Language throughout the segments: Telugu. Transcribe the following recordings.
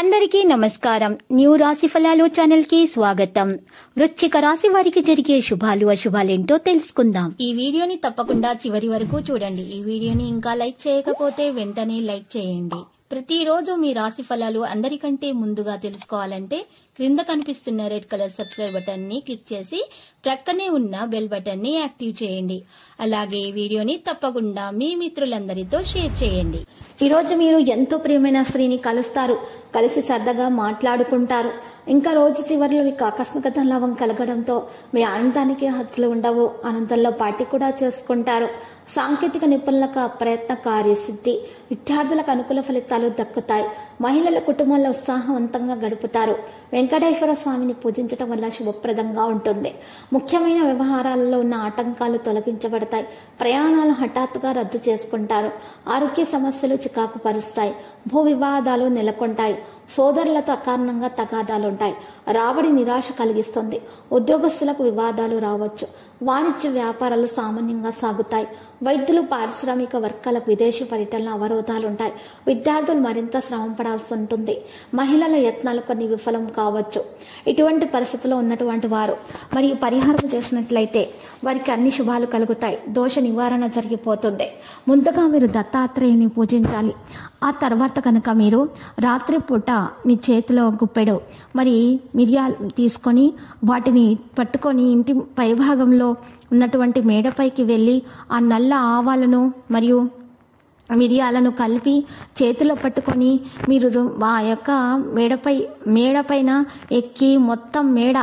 అందరికీ నమస్కారం న్యూ రాశి ఫలాలు ఛానల్ కి స్వాగతం వృశ్చిక రాశి వారికి జరిగే శుభాలు అశుభాలేంటో తెలుసుకుందాం ఈ వీడియోని తప్పకుండా చివరి వరకు చూడండి ఈ వీడియోని ఇంకా లైక్ చేయకపోతే వెంటనే లైక్ చేయండి ప్రతిరోజు మీ రాశి ఫలాలు అందరికంటే ముందుగా తెలుసుకోవాలంటే క్రింద కనిపిస్తున్న రెడ్ కలర్ సబ్స్క్రైబ్ బటన్ ని క్లిక్ చేసి ప్రక్కనే ఉన్న బెల్ బటన్ ని యాక్టివ్ చేయండి అలాగే ఈ వీడియోని తప్పకుండా మీ మిత్రులందరితో షేర్ చేయండి ఈ రోజు మీరు ఎంతో ప్రియమైన స్త్రీని కలుస్తారు కలిసి సరదాగా మాట్లాడుకుంటారు ఇంకా రోజు చివరిలో మీకు ఆకస్మిక లాభం కలగడంతో మీ ఆనందానికి హద్దులు ఉండవు ఆనందంలో పార్టీ కూడా చేసుకుంటారు సాంకేతిక నిపుణులకు ప్రయత్న కార్యసిద్ధి విద్యార్థులకు అనుకూల ఫలితాలు దక్కుతాయి మహిళల కుటుంబంలో ఉత్సాహవంతంగా గడుపుతారు వెంకటేశ్వర స్వామిని పూజించడం వల్ల శుభప్రదంగా ఉంటుంది ముఖ్యమైన వ్యవహారాలలో ఉన్న ఆటంకాలు తొలగించబడతాయి ప్రయాణాలు హఠాత్తుగా రద్దు చేసుకుంటారు ఆరోగ్య సమస్యలు చికాకు పరుస్తాయి భూ వివాదాలు నెలకొంటాయి సోదరులతో అకారణంగా తగాదాలుంటాయి రాబడి నిరాశ కలిగిస్తుంది ఉద్యోగస్తులకు వివాదాలు రావచ్చు వాణిజ్య వ్యాపారాలు సామాన్యంగా సాగుతాయి వైద్యులు పారిశ్రామిక వర్గాలకు విదేశీ పర్యటనలో అవరోధాలుంటాయి విద్యార్థులు మరింత శ్రమ పడాల్సి ఉంటుంది మహిళల యత్నాలు కొన్ని విఫలం కావచ్చు ఇటువంటి పరిస్థితిలో ఉన్నటువంటి వారు మరియు పరిహారం చేసినట్లయితే వారికి అన్ని శుభాలు కలుగుతాయి దోష నివారణ జరిగిపోతుంది ముందుగా మీరు దత్తాత్రేయుని పూజించాలి ఆ తర్వాత కనుక మీరు రాత్రిపూట మీ చేతిలో గుప్పెడు మరి మిరియాలు తీసుకొని వాటిని పట్టుకొని ఇంటి పైభాగంలో ఉన్నటువంటి మేడపైకి వెళ్ళి ఆ నల్ల ఆవాలను మరియు మిరియాలను కలిపి చేతిలో పట్టుకొని మీరు ఆ యొక్క మేడపై మేడపైన ఎక్కి మొత్తం మేడ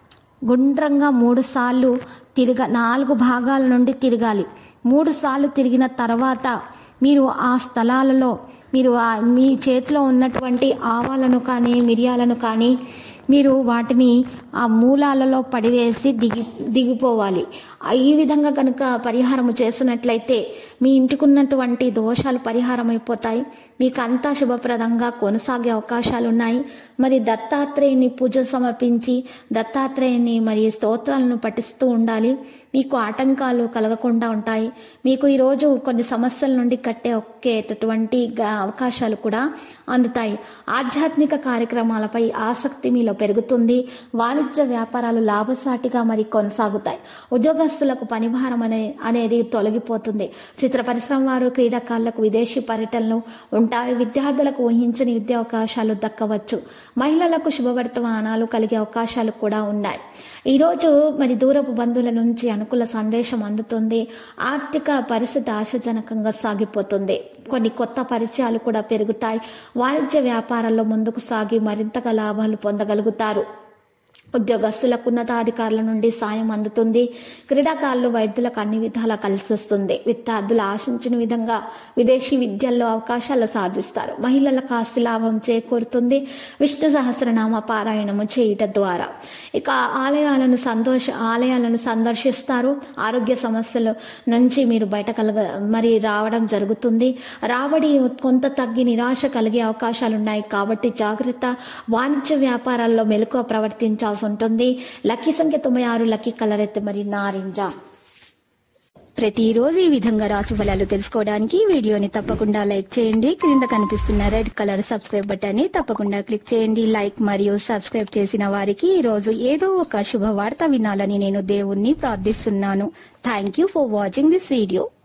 గుండ్రంగా మూడు సార్లు తిరగ నాలుగు భాగాల నుండి తిరగాలి మూడు సార్లు తిరిగిన తర్వాత మీరు ఆ స్థలాలలో మీరు ఆ మీ చేతిలో ఉన్నటువంటి ఆవాలను కానీ మిరియాలను కానీ మీరు వాటిని ఆ మూలాలలో పడివేసి దిగి దిగిపోవాలి ఈ విధంగా కనుక పరిహారం చేసినట్లయితే మీ ఇంటికి ఉన్నటువంటి దోషాలు పరిహారం అయిపోతాయి మీకు అంతా శుభప్రదంగా కొనసాగే అవకాశాలు ఉన్నాయి మరి దత్తాత్రేయుని పూజ సమర్పించి దత్తాత్రేయుని మరి స్తోత్రాలను పఠిస్తూ ఉండాలి మీకు ఆటంకాలు కలగకుండా ఉంటాయి మీకు ఈరోజు కొన్ని సమస్యల నుండి కట్టే ఒక్కేటటువంటి అవకాశాలు కూడా అందుతాయి ఆధ్యాత్మిక కార్యక్రమాలపై ఆసక్తి మీలో పెరుగుతుంది వాణిజ్య వ్యాపారాలు లాభసాటిగా మరి కొనసాగుతాయి ఉద్యోగస్తులకు పనిభారం అనే అనేది తొలగిపోతుంది చిత్ర పరిశ్రమ వారు క్రీడాకారులకు విదేశీ పర్యటనలు ఉంటాయి విద్యార్థులకు ఊహించని విద్యా అవకాశాలు దక్కవచ్చు మహిళలకు శుభవర్తమానాలు కలిగే అవకాశాలు కూడా ఉన్నాయి ఈరోజు మరి దూరపు బంధువుల నుంచి అనుకూల సందేశం అందుతుంది ఆర్థిక పరిస్థితి ఆశాజనకంగా సాగిపోతుంది కొన్ని కొత్త పరిచయాలు కూడా పెరుగుతాయి వాణిజ్య వ్యాపారాల్లో ముందుకు సాగి మరింతగా లాభాలు పొందగలుగుతారు ఉద్యోగస్తులకు ఉన్నతాధికారుల నుండి సాయం అందుతుంది క్రీడాకారులు వైద్యులకు అన్ని విధాలా కలిసి వస్తుంది విద్యార్థులు ఆశించిన విధంగా విదేశీ విద్యల్లో అవకాశాలు సాధిస్తారు మహిళలకు ఆస్తి లాభం చేకూరుతుంది విష్ణు సహస్రనామ పారాయణము చేయట ద్వారా ఇక ఆలయాలను సంతోష ఆలయాలను సందర్శిస్తారు ఆరోగ్య సమస్యల నుంచి మీరు బయట కలగ మరి రావడం జరుగుతుంది రాబడి కొంత తగ్గి నిరాశ కలిగే అవకాశాలు ఉన్నాయి కాబట్టి జాగ్రత్త వాణిజ్య వ్యాపారాల్లో మెలకువ ప్రవర్తించాల్సి ఉంటుంది లక్కీ సంఖ్య తొంభై ఆరు లక్కీ కలర్ అయితే మరి నారింజ ప్రతిరోజు ఈ విధంగా రాశి ఫలాలు తెలుసుకోవడానికి వీడియోని తప్పకుండా లైక్ చేయండి క్రింద కనిపిస్తున్న రెడ్ కలర్ సబ్స్క్రైబ్ బటన్ ని తప్పకుండా క్లిక్ చేయండి లైక్ మరియు సబ్స్క్రైబ్ చేసిన వారికి ఈ రోజు ఏదో ఒక శుభవార్త వినాలని నేను దేవుణ్ణి ప్రార్థిస్తున్నాను thank you for watching this video